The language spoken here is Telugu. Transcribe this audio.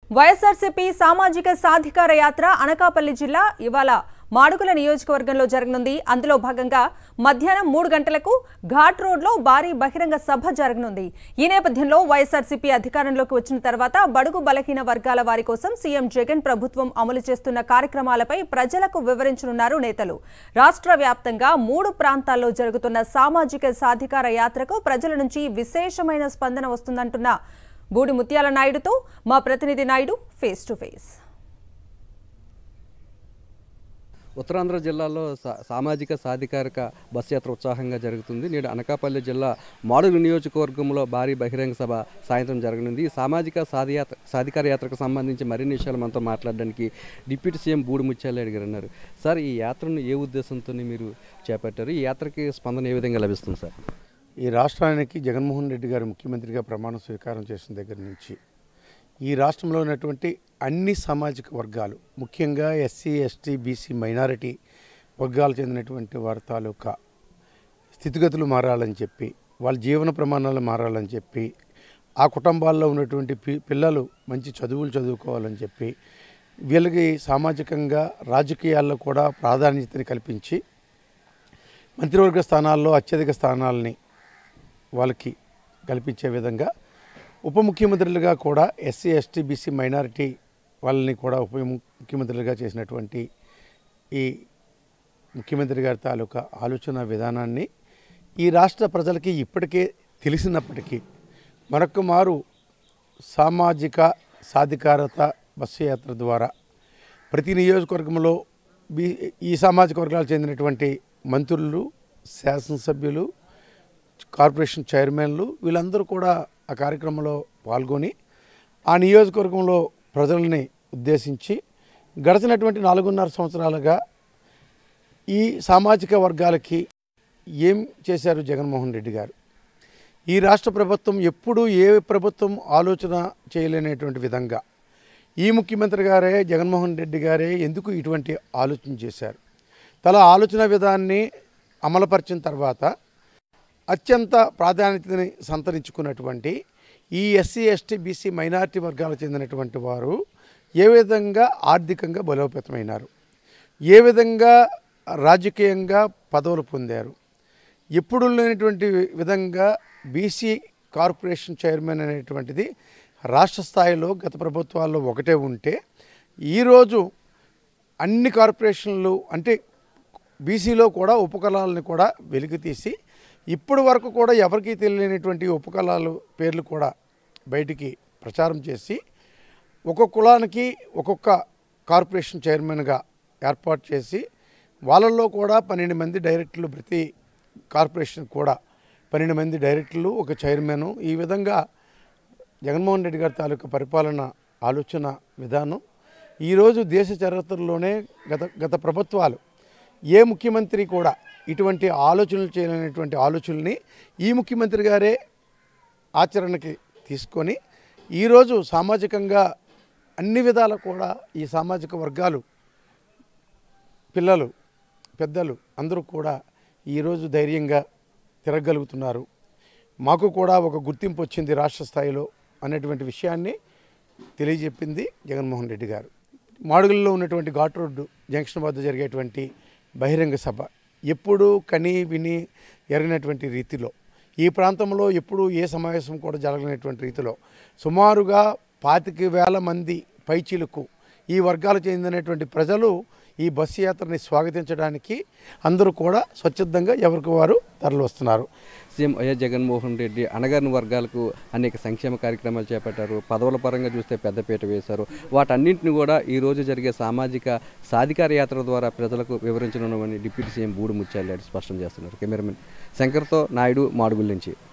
వైఎస్ఆర్సీపీ సామాజిక సాధికార యాత్ర అనకాపల్లి జిల్లా ఇవాళ మాడుగుల నియోజకవర్గంలో జరగనుంది అందులో భాగంగా మధ్యాహ్నం మూడు గంటలకు ఘాట్ రోడ్లో భారీ బహిరంగ సభ జరగనుంది ఈ నేపథ్యంలో వైఎస్ఆర్సీపీ అధికారంలోకి వచ్చిన తర్వాత బడుగు బలహీన వర్గాల వారి కోసం సీఎం జగన్ ప్రభుత్వం అమలు చేస్తున్న కార్యక్రమాలపై ప్రజలకు వివరించనున్నారు నేతలు రాష్ట్ర వ్యాప్తంగా మూడు ప్రాంతాల్లో జరుగుతున్న సామాజిక సాధికార యాత్రకు ప్రజల నుంచి విశేషమైన స్పందన వస్తుందంటున్న బూడి ముత్యాల నాయుడుతో మా ప్రతినిధి Naidu face to face Uttarandhra జిల్లాలో సా సామాజిక సాధికారిక బస్ యాత్ర ఉత్సాహంగా జరుగుతుంది నేడు అనకాపల్లి జిల్లా మాడుగు నియోజకవర్గంలో భారీ బహిరంగ సభ సాయంత్రం జరగనుంది ఈ సామాజిక సాధియాత్ర సాధికార యాత్రకు సంబంధించి మరిన్ని విషయాలు మనతో మాట్లాడడానికి డిప్యూటీ సీఎం బూడి ముత్యాలరెడ్డి గారు ఉన్నారు సార్ ఈ యాత్రను ఏ ఉద్దేశంతో మీరు చేపట్టారు ఈ యాత్రకి స్పందన ఏ విధంగా లభిస్తుంది సార్ ఈ రాష్ట్రానికి జగన్మోహన్ రెడ్డి గారు ముఖ్యమంత్రిగా ప్రమాణ స్వీకారం చేసిన దగ్గర నుంచి ఈ రాష్ట్రంలో ఉన్నటువంటి అన్ని సామాజిక వర్గాలు ముఖ్యంగా ఎస్సీ ఎస్టీ బీసీ మైనారిటీ వర్గాలు చెందినటువంటి వారి తాలూకా స్థితిగతులు మారాలని చెప్పి వాళ్ళ జీవన ప్రమాణాలు మారాలని చెప్పి ఆ కుటుంబాల్లో ఉన్నటువంటి పి- పిల్లలు మంచి చదువులు చదువుకోవాలని చెప్పి వీళ్ళకి సామాజికంగా రాజకీయాల్లో కూడా ప్రాధాన్యతని కల్పించి మంత్రివర్గ స్థానాల్లో అత్యధిక స్థానాలని వాళ్ళకి కల్పించే విధంగా ఉప ముఖ్యమంత్రులుగా కూడా ఎస్సీ ఎస్టీ బీసీ మైనారిటీ వాళ్ళని కూడా ఉప ముఖ్యమంత్రులుగా చేసినటువంటి ఈ ముఖ్యమంత్రి గారి తాలూకా ఆలోచన విధానాన్ని ఈ రాష్ట్ర ప్రజలకి ఇప్పటికే తెలిసినప్పటికీ మరొక మారు సామాజిక సాధికారత బస్సు యాత్ర ద్వారా ప్రతి నియోజకవర్గంలో బీ ఈ సామాజిక వర్గాలకు చెందినటువంటి మంత్రులు శాసనసభ్యులు కార్పొరేషన్ చైర్మన్లు వీళ్ళందరూ కూడా ఆ కార్యక్రమంలో పాల్గొని ఆ నియోజకవర్గంలో ప్రజల్ని ఉద్దేశించి గడిచినటువంటి నాలుగున్నర సంవత్సరాలుగా ఈ సామాజిక వర్గాలకి ఏం చేశారు జగన్మోహన్ రెడ్డి గారు ఈ రాష్ట్ర ప్రభుత్వం ఎప్పుడూ ఏ ప్రభుత్వం ఆలోచన చేయలేనటువంటి విధంగా ఈ ముఖ్యమంత్రి గారే జగన్మోహన్ రెడ్డి గారే ఎందుకు ఇటువంటి ఆలోచన చేశారు తల ఆలోచన విధాన్ని అమలుపరిచిన తర్వాత అత్యంత ప్రాధాన్యతని సంతరించుకున్నటువంటి ఈ ఎస్సీ ఎస్టీ బీసీ మైనారిటీ వర్గాలకు చెందినటువంటి వారు ఏ విధంగా ఆర్థికంగా బలోపేతమైనారు ఏ విధంగా రాజకీయంగా పదవులు పొందారు ఎప్పుడు లేనటువంటి విధంగా బీసీ కార్పొరేషన్ చైర్మన్ అనేటువంటిది రాష్ట్ర స్థాయిలో గత ప్రభుత్వాల్లో ఒకటే ఉంటే ఈరోజు అన్ని కార్పొరేషన్లు అంటే బీసీలో కూడా ఉపకులాలని కూడా వెలికితీసి ఇప్పటి వరకు కూడా ఎవరికీ తెలియనటువంటి ఉపకులాలు పేర్లు కూడా బయటికి ప్రచారం చేసి ఒక్కొక్క కులానికి ఒక్కొక్క కార్పొరేషన్ చైర్మన్గా ఏర్పాటు చేసి వాళ్ళల్లో కూడా పన్నెండు మంది డైరెక్టర్లు ప్రతి కార్పొరేషన్ కూడా పన్నెండు మంది డైరెక్టర్లు ఒక చైర్మన్ ఈ విధంగా జగన్మోహన్ రెడ్డి గారి తాలూకా పరిపాలన ఆలోచన విధానం ఈరోజు దేశ చరిత్రలోనే గత గత ప్రభుత్వాలు ఏ ముఖ్యమంత్రి కూడా ఇటువంటి ఆలోచనలు చేయలేనటువంటి ఆలోచనల్ని ఈ ముఖ్యమంత్రి గారే ఆచరణకి తీసుకొని ఈరోజు సామాజికంగా అన్ని విధాల కూడా ఈ సామాజిక వర్గాలు పిల్లలు పెద్దలు అందరూ కూడా ఈరోజు ధైర్యంగా తిరగలుగుతున్నారు మాకు కూడా ఒక గుర్తింపు వచ్చింది రాష్ట్ర స్థాయిలో అనేటువంటి విషయాన్ని తెలియజెప్పింది జగన్మోహన్ రెడ్డి గారు మాడుగుల్లో ఉన్నటువంటి ఘాట్ రోడ్డు జంక్షన్ వద్ద జరిగేటువంటి బహిరంగ సభ ఎప్పుడు కని విని ఎరగినటువంటి రీతిలో ఈ ప్రాంతంలో ఎప్పుడు ఏ సమావేశం కూడా జరగనటువంటి రీతిలో సుమారుగా పాతిక వేల మంది పైచీలకు ఈ వర్గాలకు చెందినటువంటి ప్రజలు ఈ బస్సు యాత్రని స్వాగతించడానికి అందరూ కూడా స్వచ్ఛందంగా ఎవరికి వారు తరలి వస్తున్నారు సీఎం వైఎస్ జగన్మోహన్ రెడ్డి అణగారిన వర్గాలకు అనేక సంక్షేమ కార్యక్రమాలు చేపట్టారు పదవుల పరంగా చూస్తే పెద్దపీట వేశారు వాటన్నింటిని కూడా ఈ రోజు జరిగే సామాజిక సాధికార యాత్ర ద్వారా ప్రజలకు వివరించనున్నామని డిప్యూటీ సీఎం బూడి ముత్యాలరెడ్డి స్పష్టం చేస్తున్నారు కెమెరామెన్ శంకర్తో నాయుడు మాడుగుల నుంచి